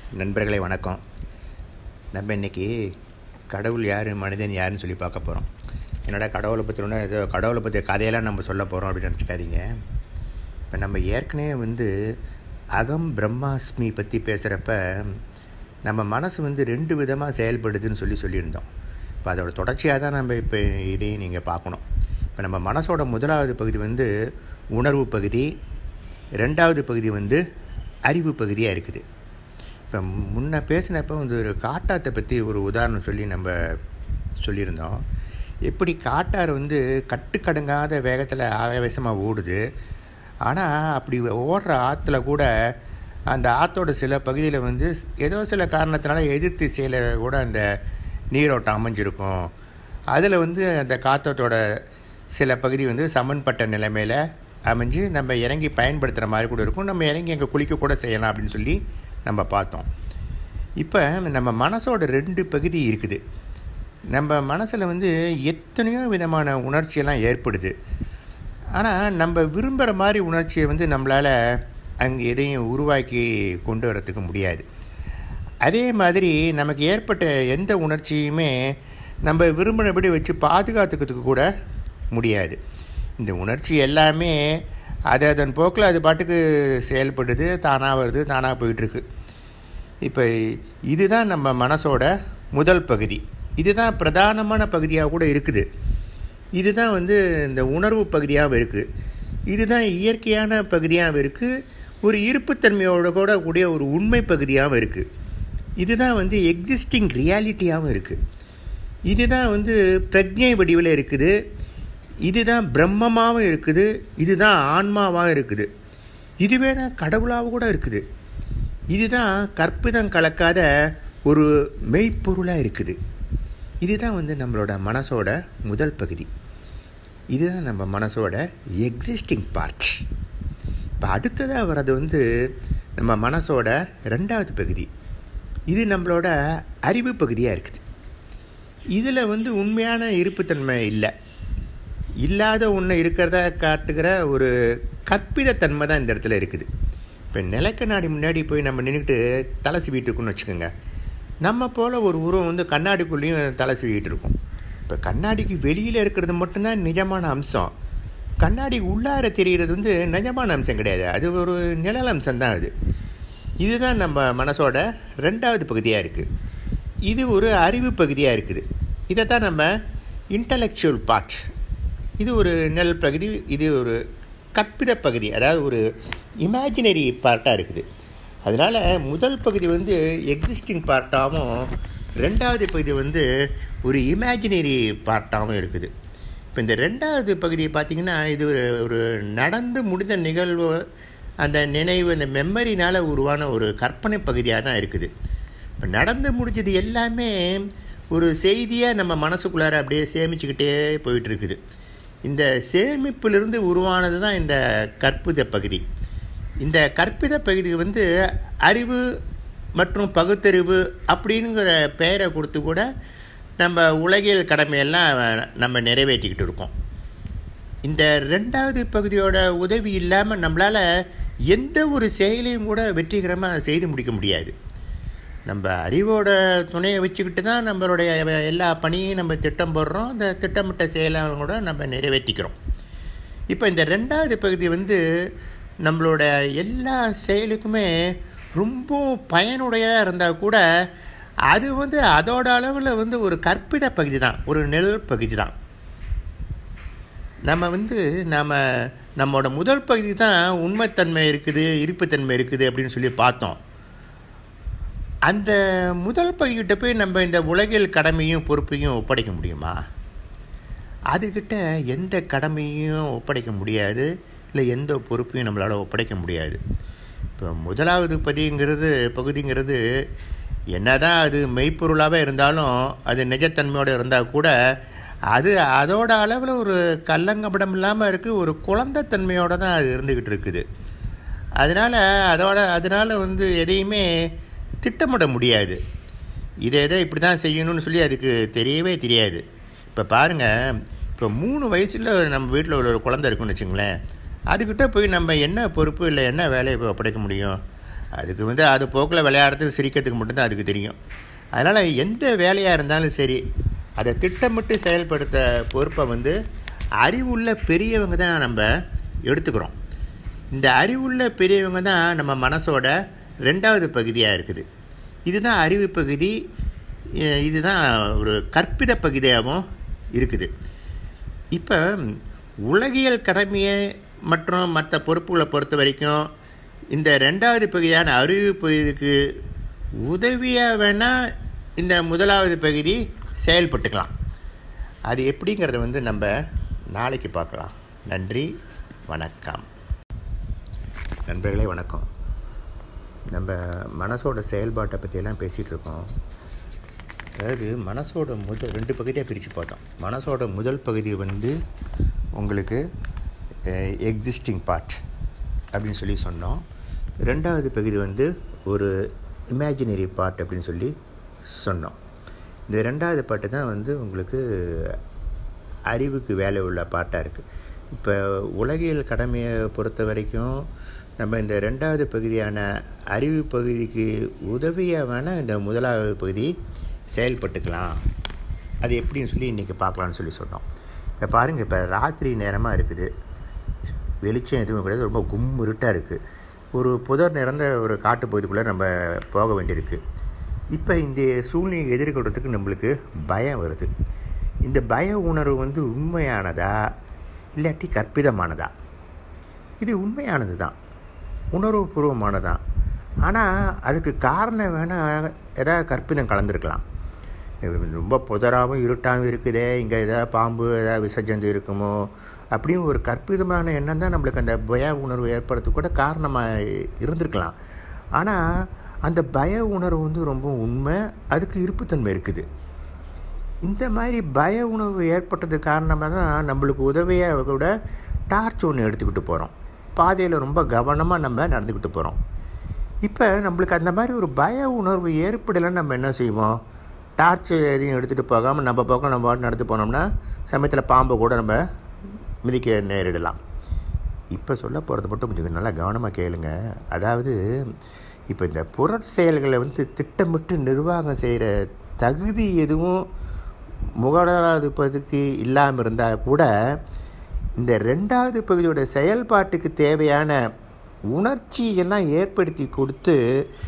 நண்பர்களே வணக்கம் நம்ம இன்றைக்கி கடவுள் யார் மனிதன் யாருன்னு சொல்லி பார்க்க போகிறோம் என்னடா கடவுளை பற்றின ஏதோ கடவுளை பற்றிய கதையெல்லாம் நம்ம சொல்ல போகிறோம் அப்படின்னு நினச்சிக்காதீங்க இப்போ நம்ம ஏற்கனவே வந்து அகம் பிரம்மாஸ்மி பற்றி பேசுகிறப்ப நம்ம மனசு வந்து ரெண்டு விதமாக செயல்படுதுன்னு சொல்லி சொல்லியிருந்தோம் இப்போ அதோட தொடர்ச்சியாக தான் நம்ம இப்போ இதையும் நீங்கள் பார்க்கணும் இப்போ நம்ம மனசோட முதலாவது பகுதி வந்து உணர்வு பகுதி ரெண்டாவது பகுதி வந்து அறிவு பகுதியாக இருக்குது இப்போ முன்ன பேசினப்போ வந்து ஒரு காட்டாத்தை பற்றி ஒரு உதாரணம் சொல்லி நம்ம சொல்லியிருந்தோம் எப்படி காட்டார் வந்து கட்டுக்கடங்காத வேகத்தில் ஆவேசமாக ஓடுது ஆனால் அப்படி ஓடுற ஆற்றுல கூட அந்த ஆற்றோட சில பகுதியில் வந்து ஏதோ சில காரணத்தினால எதிர் திசையில் கூட அந்த நீரோட்டம் அமைஞ்சிருக்கும் அதில் வந்து அந்த காற்றோட்டோட சில பகுதி வந்து சமன்பட்ட நிலைமையில் அமைஞ்சு நம்ம இறங்கி பயன்படுத்துகிற மாதிரி கூட இருக்கும் நம்ம இறங்கி அங்கே குளிக்க கூட செய்யலாம் அப்படின்னு சொல்லி நம்ம பார்த்தோம் இப்போ நம்ம மனசோட ரெண்டு பகுதி இருக்குது நம்ம மனசில் வந்து எத்தனையோ விதமான உணர்ச்சியெல்லாம் ஏற்படுது ஆனால் நம்ம விரும்புகிற மாதிரி உணர்ச்சியை வந்து நம்மளால் அங்கே எதையும் உருவாக்கி கொண்டு வரத்துக்கு முடியாது அதே மாதிரி நமக்கு ஏற்பட்ட எந்த உணர்ச்சியுமே நம்ம விரும்பினபடி வச்சு பாதுகாத்துக்கிறதுக்கு கூட முடியாது இந்த உணர்ச்சி எல்லாமே அது அதன் போக்கில் அது பாட்டுக்கு செயல்படுது தானாக வருது தானாக போயிட்டுருக்கு இப்போ இதுதான் நம்ம மனசோட முதல் பகுதி இதுதான் பிரதானமான பகுதியாக கூட இருக்குது இதுதான் வந்து இந்த உணர்வு பகுதியாகவும் இருக்குது இதுதான் இயற்கையான பகுதியாகவும் இருக்குது ஒரு இருப்புத்தன்மையோட கூட கூடிய ஒரு உண்மை பகுதியாகவும் இருக்குது இதுதான் வந்து எக்ஸிஸ்டிங் ரியாலிட்டியாகவும் இருக்குது இதுதான் வந்து பிரஜை வடிவில் இருக்குது இதுதான் பிரம்மமாகவும் இருக்குது இதுதான் ஆன்மாவாகவும் இருக்குது இதுவே தான் கடவுளாகவும் கூட இருக்குது இதுதான் கற்பிதம் கலக்காத ஒரு மெய்ப்பொருளாக இருக்குது இதுதான் வந்து நம்மளோட மனசோட முதல் பகுதி இதுதான் நம்ம மனசோட எக்ஸிஸ்டிங் பார்ட் இப்போ அடுத்ததாக வர்றது வந்து நம்ம மனசோட ரெண்டாவது பகுதி இது நம்மளோட அறிவு பகுதியாக இருக்குது இதில் வந்து உண்மையான இருப்புத்தன்மை இல்லை இல்லாத ஒன்று இருக்கிறத காட்டுகிற ஒரு கற்பிதத்தன்மை தான் இந்த இடத்துல இருக்குது இப்போ நிலக்கண்ணாடி முன்னாடி போய் நம்ம நின்றுட்டு தலை சீவிட்டுருக்குன்னு வச்சுக்கோங்க நம்ம போல் ஒரு உருவம் வந்து கண்ணாடிக்குள்ளேயும் தலை சீவிட்டு இருக்கும் இப்போ கண்ணாடிக்கு வெளியில் இருக்கிறது மட்டும்தான் நிஜமான அம்சம் கண்ணாடி உள்ளார தெரிகிறது வந்து நிஜமான அம்சம் கிடையாது அது ஒரு நிழல் அம்சம் தான் அது இதுதான் நம்ம மனசோட ரெண்டாவது பகுதியாக இருக்குது இது ஒரு அறிவு பகுதியாக இருக்குது இதை தான் நம்ம இன்டலெக்சுவல் பார்ட் இது ஒரு நெல் பகுதி இது ஒரு கற்பித பகுதி அதாவது ஒரு இமேஜினரி பார்ட்டாக இருக்குது அதனால் முதல் பகுதி வந்து எக்ஸிஸ்டிங் பார்ட்டாகவும் ரெண்டாவது பகுதி வந்து ஒரு இமேஜினரி பார்ட்டாகவும் இருக்குது இப்போ இந்த ரெண்டாவது பகுதியை பார்த்திங்கன்னா இது ஒரு ஒரு நடந்து முடிந்த நிகழ்வு அந்த நினைவு அந்த மெமரினால் உருவான ஒரு கற்பனை பகுதியாக தான் இருக்குது இப்போ நடந்து முடிஞ்சது எல்லாமே ஒரு செய்தியாக நம்ம மனசுக்குள்ளார அப்படியே சேமிச்சுக்கிட்டே போயிட்டுருக்குது இந்த சேமிப்பிலிருந்து உருவானது தான் இந்த கற்பித பகுதி இந்த கற்பித பகுதி வந்து அறிவு மற்றும் பகுத்தறிவு அப்படிங்கிற பெயரை கொடுத்து கூட நம்ம உலகியல் கடமையெல்லாம் நம்ம நிறைவேற்றிக்கிட்டு இருக்கோம் இந்த ரெண்டாவது பகுதியோட உதவி இல்லாமல் நம்மளால் எந்த ஒரு செயலையும் கூட வெற்றிகரமாக செய்து முடிக்க முடியாது நம்ம அறிவோட துணையை வச்சுக்கிட்டு தான் நம்மளுடைய எல்லா பணியும் நம்ம திட்டம் போடுறோம் இந்த திட்டமிட்ட செயலாக கூட நம்ம நிறைவேற்றிக்கிறோம் இப்போ இந்த ரெண்டாவது பகுதி வந்து நம்மளோட எல்லா செயலுக்குமே ரொம்ப பயனுடையதாக இருந்தால் கூட அது வந்து அதோட அளவில் வந்து ஒரு கற்பித பகுதி தான் ஒரு நெல் பகுதி தான் நம்ம வந்து நாம் நம்மளோட முதல் பகுதி தான் உண்மைத்தன்மை இருக்குது இருப்புத்தன்மை இருக்குது அப்படின்னு சொல்லி பார்த்தோம் அந்த முதல் பகுதிக்கிட்ட போய் நம்ம இந்த உலகில் கடமையும் பொறுப்பையும் ஒப்படைக்க முடியுமா அதுக்கிட்ட எந்த கடமையும் ஒப்படைக்க முடியாது இல்லை எந்த பொறுப்பையும் நம்மளால் ஒப்படைக்க முடியாது இப்போ முதலாவது பதிங்கிறது பகுதிங்கிறது என்ன தான் அது மெய்ப்பொருளாகவே இருந்தாலும் அது நிஜத்தன்மையோடு இருந்தால் கூட அது அதோட அளவில் ஒரு கல்லங்கப்படம் இல்லாமல் இருக்குது ஒரு குழந்தைத்தன்மையோடு தான் அது இருந்துக்கிட்டு இருக்குது அதனால் அதோட அதனால் வந்து எதையுமே திட்டமிட முடியாது இதை எதை இப்படி தான் செய்யணும்னு சொல்லி அதுக்கு தெரியவே தெரியாது இப்போ பாருங்கள் இப்போ மூணு வயசில் நம்ம வீட்டில் உள்ள ஒரு குழந்தை இருக்குன்னு வச்சுங்களேன் அதுக்கிட்ட போய் நம்ம என்ன பொறுப்பு இல்லை என்ன வேலையை போய் ஒப்படைக்க முடியும் அதுக்கு வந்து அது போக்கில் விளையாடுறதுக்கு சிரிக்கிறதுக்கு மட்டும்தான் அதுக்கு தெரியும் அதனால் எந்த வேலையாக இருந்தாலும் சரி அதை திட்டமிட்டு செயல்படுத்த பொறுப்பை வந்து அறிவுள்ள பெரியவங்க தான் நம்ம எடுத்துக்கிறோம் இந்த அறிவுள்ள பெரியவங்க தான் நம்ம மனசோட ரெண்டாவது பகுதியாக இருக்குது இதுதான் அறிவு பகுதி இ- இதுதான் ஒரு கற்பித பகுதியாகவும் இருக்குது இப்போ உலகியல் கடமையை மற்றும் மற்ற பொறுப்புகளை பொறுத்த வரைக்கும் இந்த ரெண்டாவது பகுதியான அறிவு பகுதிக்கு உதவியாக வேணால் இந்த முதலாவது பகுதி செயல்பட்டுக்கலாம் அது எப்படிங்கிறத வந்து நம்ம நாளைக்கு பார்க்கலாம் நன்றி வணக்கம் நண்பர்களே வணக்கம் நம்ம மனசோட செயல்பாட்டை பற்றியெல்லாம் பேசிகிட்டு இருக்கோம் அதாவது மனசோட முதல் ரெண்டு பகுதியாக பிரித்து பார்த்தோம் மனசோட முதல் பகுதி வந்து உங்களுக்கு எக்ஸிஸ்டிங் பார்ட் அப்படின்னு சொல்லி சொன்னோம் ரெண்டாவது பகுதி வந்து ஒரு இமேஜினரி பார்ட் அப்படின்னு சொல்லி சொன்னோம் இந்த ரெண்டாவது பாட்டு தான் வந்து உங்களுக்கு அறிவுக்கு வேலை உள்ள பாட்டாக இருக்குது இப்போ உலகியல் கடமையை பொறுத்த வரைக்கும் நம்ம இந்த ரெண்டாவது பகுதியான அறிவு பகுதிக்கு உதவியாக வேணால் இந்த முதலாவது பகுதி செயல்பட்டுக்கலாம் அது எப்படின்னு சொல்லி இன்றைக்கி பார்க்கலான்னு சொல்லி சொன்னோம் இப்போ பாருங்கள் இப்போ ராத்திரி நேரமாக இருக்குது வெளிச்சம் எதுவும் கிடையாது ரொம்ப கும்மிருட்டாக இருக்குது ஒரு புதர் நிறந்த ஒரு காட்டு பகுதிக்குள்ளே நம்ம போக வேண்டியிருக்கு இப்போ இந்த சூழ்நிலையை எதிர்கொள்கிறதுக்கு நம்மளுக்கு பயம் வருது இந்த பய உணர்வு வந்து உண்மையானதா இல்லாட்டி கற்பிதமானதா இது உண்மையானது தான் உணர்வுபூர்வமானதான் ஆனால் அதுக்கு காரணம் வேணால் ஏதாவது கற்பிதம் கலந்துருக்கலாம் இது ரொம்ப புதராகவும் இருட்டாகவும் இருக்குதே இங்கே ஏதாவது பாம்பு ஏதாவது விசர்ஜந்து இருக்குமோ அப்படின்னு ஒரு கற்பிதமான எண்ணம் தான் நம்மளுக்கு அந்த பய உணர்வு ஏற்படுறதுக்கு கூட காரணமாக இருந்திருக்கலாம் ஆனால் அந்த பய உணர்வு வந்து ரொம்ப உண்மை அதுக்கு இருப்புத்தன்மை இருக்குது இந்த மாதிரி பய உணர்வு ஏற்பட்டது காரணமாக தான் நம்மளுக்கு உதவியாக கூட டார்ச் ஒன்று எடுத்துக்கிட்டு போகிறோம் பாதையில் ரொம்ப கவனமாக நம்ம நடந்துக்கிட்டு போகிறோம் இப்போ நம்மளுக்கு அந்த மாதிரி ஒரு பய உணர்வு ஏற்படலைன்னு நம்ம என்ன செய்வோம் டார்ச் எதையும் எடுத்துகிட்டு போகாமல் நம்ம பக்கம் நம்ம பாட்டு நடந்து போனோம்னா சமயத்தில் பாம்பை கூட நம்ம மிதிக்க நேரிடலாம் இப்போ சொல்ல போகிறது மட்டும் கொஞ்சம் நல்லா கவனமாக கேளுங்க அதாவது இப்போ இந்த புறச்செயல்களை வந்து திட்டமிட்டு நிர்வாகம் செய்கிற தகுதி எதுவும் முகடாதிபதிக்கு இல்லாமல் இருந்தால் கூட இந்த ரெண்டாவது பகுதியோட செயல்பாட்டுக்கு தேவையான உணர்ச்சியெல்லாம் ஏற்படுத்தி கொடுத்து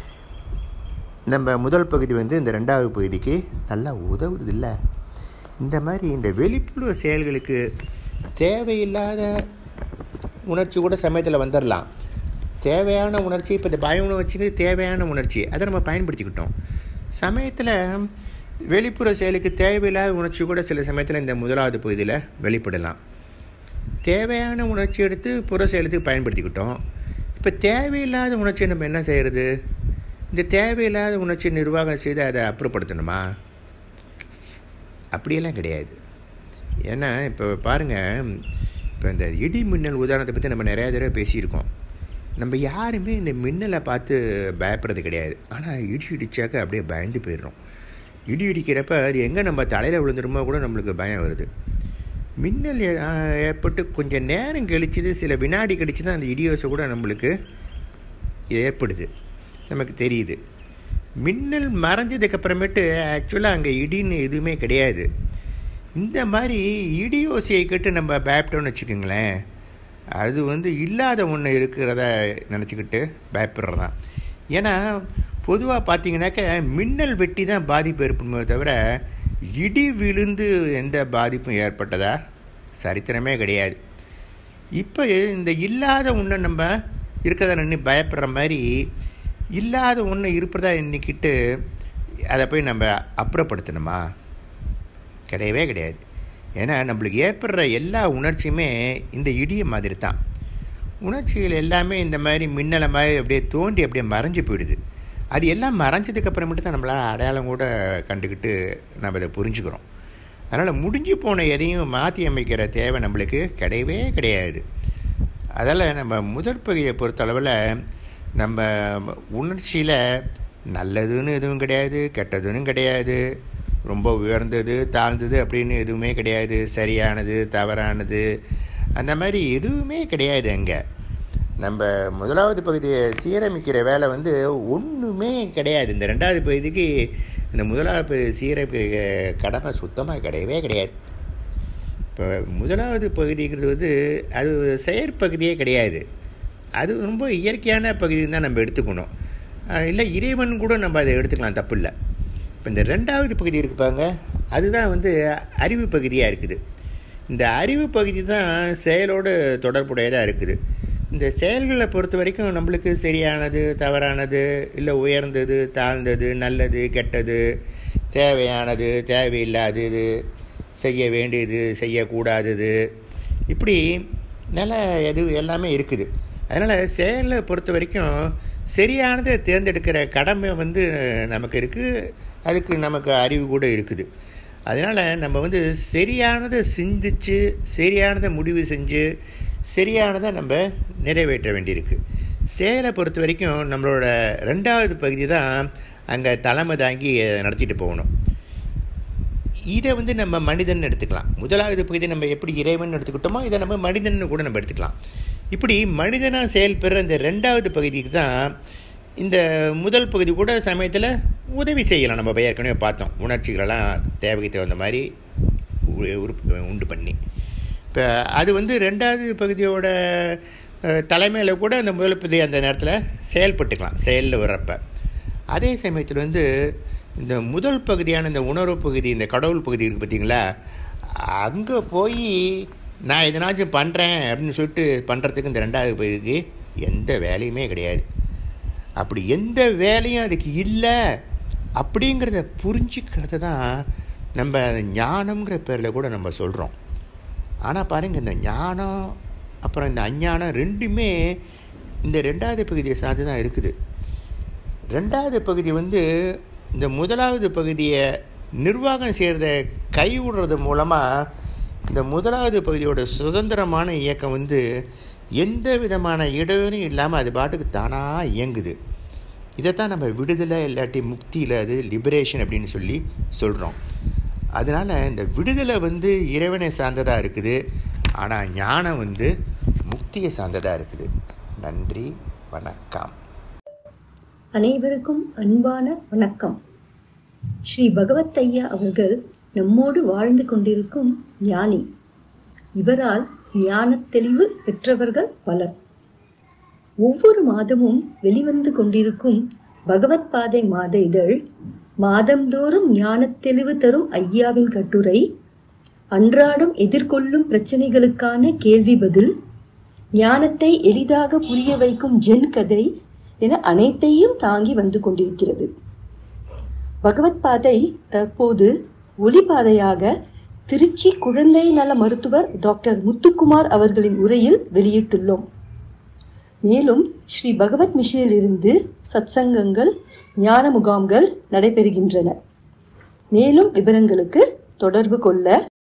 நம்ம முதல் பகுதி வந்து இந்த ரெண்டாவது பகுதிக்கு நல்லா உதவுது இல்லை இந்த மாதிரி இந்த வெளிப்புற செயல்களுக்கு தேவையில்லாத உணர்ச்சி கூட சமயத்தில் வந்துடலாம் தேவையான உணர்ச்சி இப்போ இந்த பய உணர்ச்சிக்கு தேவையான உணர்ச்சி அதை நம்ம பயன்படுத்திக்கிட்டோம் சமயத்தில் வெளிப்புற செயலுக்கு தேவையில்லாத உணர்ச்சி கூட சில சமயத்தில் இந்த முதலாவது பகுதியில் வெளிப்படலாம் தேவையான உணர்ச்சி எடுத்து புற செயலுக்கு பயன்படுத்திக்கிட்டோம் இப்போ தேவையில்லாத உணர்ச்சியை நம்ம என்ன செய்கிறது இந்த தேவையில்லாத உணர்ச்சி நிர்வாகம் செய்து அதை அப்புறப்படுத்தணுமா அப்படியெல்லாம் கிடையாது ஏன்னா இப்போ பாருங்கள் இப்போ இந்த இடி மின்னல் உதாரணத்தை பற்றி நம்ம நிறையா தடவை பேசியிருக்கோம் நம்ம யாருமே இந்த மின்னலை பார்த்து பயப்படுறது கிடையாது ஆனால் இடி இடித்தாக்க அப்படியே பயந்து போயிடுறோம் இடி இடிக்கிறப்ப அது எங்கே நம்ம தலையில் விழுந்துருமோ கூட நம்மளுக்கு பயம் வருது மின்னல் ஏ- ஆ, ஏற்பட்டு கொஞ்சம் நேரம் கழிச்சது சில வினாடி கழிச்சு தான் அந்த இடியோசை கூட நம்மளுக்கு ஏற்படுது நமக்கு தெரியுது மின்னல் மறைஞ்சதுக்கு அப்புறமேட்டு ஆக்சுவலாக அங்கே இடின்னு எதுவுமே கிடையாது இந்த மாதிரி இடி ஓசையை கேட்டு நம்ம பயப்பட்டோம்னு வச்சுக்கோங்களேன் அது வந்து இல்லாத ஒன்று இருக்கிறத நினச்சிக்கிட்டு பயப்படுறதான் ஏன்னா பொதுவாக பார்த்தீங்கன்னாக்க மின்னல் வெட்டி தான் பாதிப்பு ஏற்படுமே தவிர இடி விழுந்து எந்த பாதிப்பும் ஏற்பட்டதா சரித்திரமே கிடையாது இப்போ இந்த இல்லாத ஒன்றை நம்ம இருக்கிறத நின்று பயப்படுற மாதிரி இல்லாத ஒன்று இருப்பதா எண்ணிக்கிட்டு அதை போய் நம்ம அப்புறப்படுத்தணுமா கிடையவே கிடையாது ஏன்னா நம்மளுக்கு ஏற்படுற எல்லா உணர்ச்சியுமே இந்த இடிய மாதிரி தான் உணர்ச்சிகள் எல்லாமே இந்த மாதிரி மின்னலை மாதிரி அப்படியே தோண்டி அப்படியே மறைஞ்சு போயிடுது அது எல்லாம் மறைஞ்சதுக்கு அப்புறமேட்டு தான் நம்மளால் அடையாளம் கூட கண்டுக்கிட்டு நம்ம இதை புரிஞ்சுக்கிறோம் அதனால் முடிஞ்சு போன எதையும் மாற்றி அமைக்கிற தேவை நம்மளுக்கு கிடையவே கிடையாது அதால் நம்ம முதற் பகுதியை பொறுத்தளவில் நம்ம உணர்ச்சியில் நல்லதுன்னு எதுவும் கிடையாது கெட்டதுன்னு கிடையாது ரொம்ப உயர்ந்தது தாழ்ந்தது அப்படின்னு எதுவுமே கிடையாது சரியானது தவறானது அந்த மாதிரி எதுவுமே கிடையாது அங்கே நம்ம முதலாவது பகுதியை சீரமைக்கிற வேலை வந்து ஒன்றுமே கிடையாது இந்த ரெண்டாவது பகுதிக்கு இந்த முதலாவது பகுதி சீரமைக்கிற கடமை சுத்தமாக கிடையவே கிடையாது இப்போ முதலாவது பகுதிங்கிறது வந்து அது செயற்பகுதியே கிடையாது அது ரொம்ப இயற்கையான பகுதின்னு தான் நம்ம எடுத்துக்கணும் இல்லை இறைவன் கூட நம்ம அதை எடுத்துக்கலாம் தப்பு இல்லை இப்போ இந்த ரெண்டாவது பகுதி இருக்கு பாருங்க அதுதான் வந்து அறிவு பகுதியாக இருக்குது இந்த அறிவு பகுதி தான் செயலோடு தொடர்புடையதாக இருக்குது இந்த செயல்களை பொறுத்த வரைக்கும் நம்மளுக்கு சரியானது தவறானது இல்லை உயர்ந்தது தாழ்ந்தது நல்லது கெட்டது தேவையானது தேவையில்லாதது செய்ய வேண்டியது செய்யக்கூடாதது இப்படி நல்ல எது எல்லாமே இருக்குது அதனால் செயலை பொறுத்த வரைக்கும் சரியானதை தேர்ந்தெடுக்கிற கடமை வந்து நமக்கு இருக்குது அதுக்கு நமக்கு அறிவு கூட இருக்குது அதனால் நம்ம வந்து சரியானதை சிந்திச்சு சரியானதை முடிவு செஞ்சு சரியானதை நம்ம நிறைவேற்ற வேண்டியிருக்கு செயலை பொறுத்த வரைக்கும் நம்மளோட ரெண்டாவது பகுதி தான் அங்கே தலைமை தாங்கி நடத்திட்டு போகணும் இதை வந்து நம்ம மனிதன் எடுத்துக்கலாம் முதலாவது பகுதி நம்ம எப்படி இறைவன் எடுத்துக்கிட்டோமோ இதை நம்ம மனிதன் கூட நம்ம எடுத்துக்கலாம் இப்படி மனிதனாக செயல்படுற இந்த ரெண்டாவது பகுதிக்கு தான் இந்த முதல் பகுதி கூட சமயத்தில் உதவி செய்யலாம் நம்ம ஏற்கனவே பார்த்தோம் உணர்ச்சிகளெல்லாம் தேவைக்கு தகுந்த மாதிரி உண்டு பண்ணி இப்போ அது வந்து ரெண்டாவது பகுதியோட தலைமையில் கூட அந்த முதல் பகுதி அந்த நேரத்தில் செயல்பட்டுக்கலாம் செயலில் வர்றப்ப அதே சமயத்தில் வந்து இந்த முதல் பகுதியான இந்த உணர்வு பகுதி இந்த கடவுள் பகுதி இருக்குது பார்த்தீங்களா அங்கே போய் நான் எதனாச்சும் பண்ணுறேன் அப்படின்னு சொல்லிட்டு பண்ணுறதுக்கு இந்த ரெண்டாவது பகுதிக்கு எந்த வேலையுமே கிடையாது அப்படி எந்த வேலையும் அதுக்கு இல்லை அப்படிங்கிறத புரிஞ்சுக்கிறது தான் நம்ம ஞானம்ங்கிற பேரில் கூட நம்ம சொல்கிறோம் ஆனால் பாருங்கள் இந்த ஞானம் அப்புறம் இந்த அஞ்ஞானம் ரெண்டுமே இந்த ரெண்டாவது பகுதியை சார்ந்து தான் இருக்குது ரெண்டாவது பகுதி வந்து இந்த முதலாவது பகுதியை நிர்வாகம் செய்கிறத கைவிடுறது மூலமாக இந்த முதலாவது பகுதியோட சுதந்திரமான இயக்கம் வந்து எந்த விதமான இடைவெளியும் இல்லாமல் அது பாட்டுக்கு தானாக இயங்குது இதைத்தான் நம்ம விடுதலை இல்லாட்டி முக்தியில் அது லிபரேஷன் அப்படின்னு சொல்லி சொல்கிறோம் அதனால் இந்த விடுதலை வந்து இறைவனை சார்ந்ததாக இருக்குது ஆனால் ஞானம் வந்து முக்தியை சார்ந்ததாக இருக்குது நன்றி வணக்கம் அனைவருக்கும் அன்பான வணக்கம் ஸ்ரீ பகவத் ஐயா அவர்கள் நம்மோடு வாழ்ந்து கொண்டிருக்கும் ஞானி இவரால் ஞானத் தெளிவு பெற்றவர்கள் பலர் ஒவ்வொரு மாதமும் வெளிவந்து கொண்டிருக்கும் பகவத் பாதை மாத இதழ் மாதந்தோறும் ஞானத் தெளிவு தரும் ஐயாவின் கட்டுரை அன்றாடம் எதிர்கொள்ளும் பிரச்சனைகளுக்கான கேள்வி பதில் ஞானத்தை எளிதாக புரிய வைக்கும் ஜென் கதை என அனைத்தையும் தாங்கி வந்து கொண்டிருக்கிறது பகவத் பாதை தற்போது ஒளிபாதையாக திருச்சி குழந்தை நல மருத்துவர் டாக்டர் முத்துக்குமார் அவர்களின் உரையில் வெளியிட்டுள்ளோம் மேலும் ஸ்ரீ பகவத் மிஷனில் இருந்து சத்சங்கங்கள் ஞான முகாம்கள் நடைபெறுகின்றன மேலும் விவரங்களுக்கு தொடர்பு கொள்ள